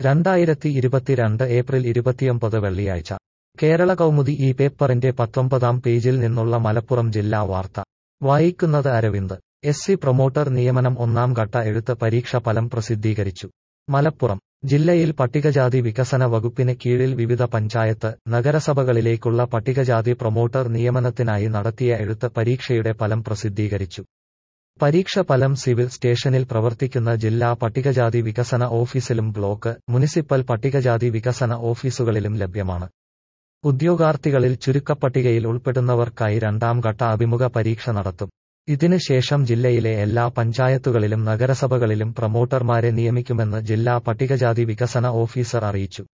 രണ്ടായിരത്തി ഇരുപത്തിരണ്ട് ഏപ്രിൽ ഇരുപത്തിയൊമ്പത് വെള്ളിയാഴ്ച കേരള കൗമുദി ഈ പേപ്പറിന്റെ പത്തൊമ്പതാം പേജിൽ നിന്നുള്ള മലപ്പുറം ജില്ലാ വാർത്ത വായിക്കുന്നത് അരവിന്ദ് എസ് സി പ്രൊമോട്ടർ നിയമനം ഒന്നാം ഘട്ട എഴുത്ത് പരീക്ഷ ഫലം പ്രസിദ്ധീകരിച്ചു മലപ്പുറം ജില്ലയിൽ പട്ടികജാതി വികസന വകുപ്പിന് കീഴിൽ വിവിധ പഞ്ചായത്ത് നഗരസഭകളിലേക്കുള്ള പട്ടികജാതി പ്രൊമോട്ടർ നിയമനത്തിനായി നടത്തിയ എഴുത്ത് പരീക്ഷയുടെ ഫലം പ്രസിദ്ധീകരിച്ചു പരീക്ഷ ഫലം സിവിൽ സ്റ്റേഷനിൽ പ്രവർത്തിക്കുന്ന ജില്ലാ പട്ടികജാതി വികസന ഓഫീസിലും ബ്ലോക്ക് മുനിസിപ്പൽ പട്ടികജാതി വികസന ഓഫീസുകളിലും ലഭ്യമാണ് ഉദ്യോഗാർത്ഥികളിൽ ചുരുക്കപ്പട്ടികയിൽ ഉൾപ്പെടുന്നവർക്കായി രണ്ടാം ഘട്ട അഭിമുഖ പരീക്ഷ നടത്തും ഇതിന് ശേഷം ജില്ലയിലെ എല്ലാ പഞ്ചായത്തുകളിലും നഗരസഭകളിലും പ്രമോട്ടർമാരെ നിയമിക്കുമെന്ന് ജില്ലാ പട്ടികജാതി വികസന ഓഫീസർ അറിയിച്ചു